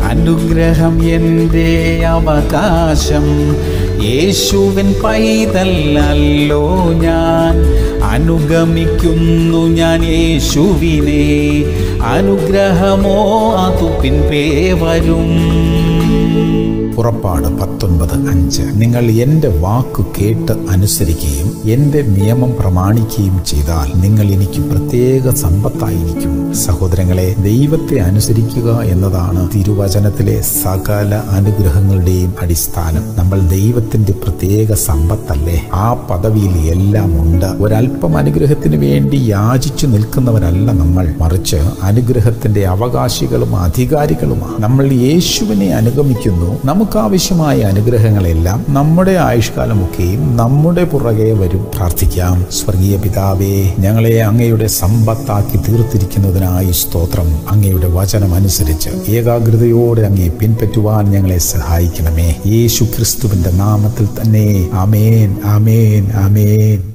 അനുഗ്രഹം എൻ്റെ അവകാശം യേശുവിൻ പൈതല്ലല്ലോ ഞാൻ അനുഗമിക്കുന്നു ഞാൻ യേശുവിനെ അനുഗ്രഹമോ അതു പിൻപേ വരും പുറപ്പാട് പത്തൊൻപത് അഞ്ച് നിങ്ങൾ എൻ്റെ വാക്കു കേട്ട് അനുസരിക്കുകയും എൻ്റെ നിയമം പ്രമാണിക്കുകയും ചെയ്താൽ നിങ്ങൾ എനിക്ക് പ്രത്യേക സമ്പത്തായിരിക്കും സഹോദരങ്ങളെ ദൈവത്തെ അനുസരിക്കുക എന്നതാണ് തിരുവചനത്തിലെ സകല അനുഗ്രഹങ്ങളുടെയും അടിസ്ഥാനം നമ്മൾ ദൈവത്തിന്റെ പ്രത്യേക സമ്പത്തല്ലേ ആ പദവിയിൽ എല്ലാം ഉണ്ട് ഒരല്പം അനുഗ്രഹത്തിന് വേണ്ടി യാചിച്ചു നിൽക്കുന്നവരല്ല നമ്മൾ മറിച്ച് അനുഗ്രഹത്തിന്റെ അവകാശികളും അധികാരികളുമാണ് നമ്മൾ യേശുവിനെ അനുഗമിക്കുന്നു നമുക്ക് ആവശ്യമായ അനുഗ്രഹങ്ങളെല്ലാം നമ്മുടെ ആയുഷ്കാലമൊക്കെയും നമ്മുടെ പുറകെ വരും പ്രാർത്ഥിക്കാം സ്വർഗീയ പിതാവേ ഞങ്ങളെ അങ്ങയുടെ സമ്പത്താക്കി തീർത്തിരിക്കുന്നതിനായി സ്തോത്രം അങ്ങയുടെ വചനം അനുസരിച്ച് ഏകാഗ്രതയോടെ അങ്ങേ പിൻപറ്റുവാൻ ഞങ്ങളെ സഹായിക്കണമേ യേശു ക്രിസ്തുവിന്റെ നാമത്തിൽ തന്നെ ആമേൻ ആമേൻ ആമേൻ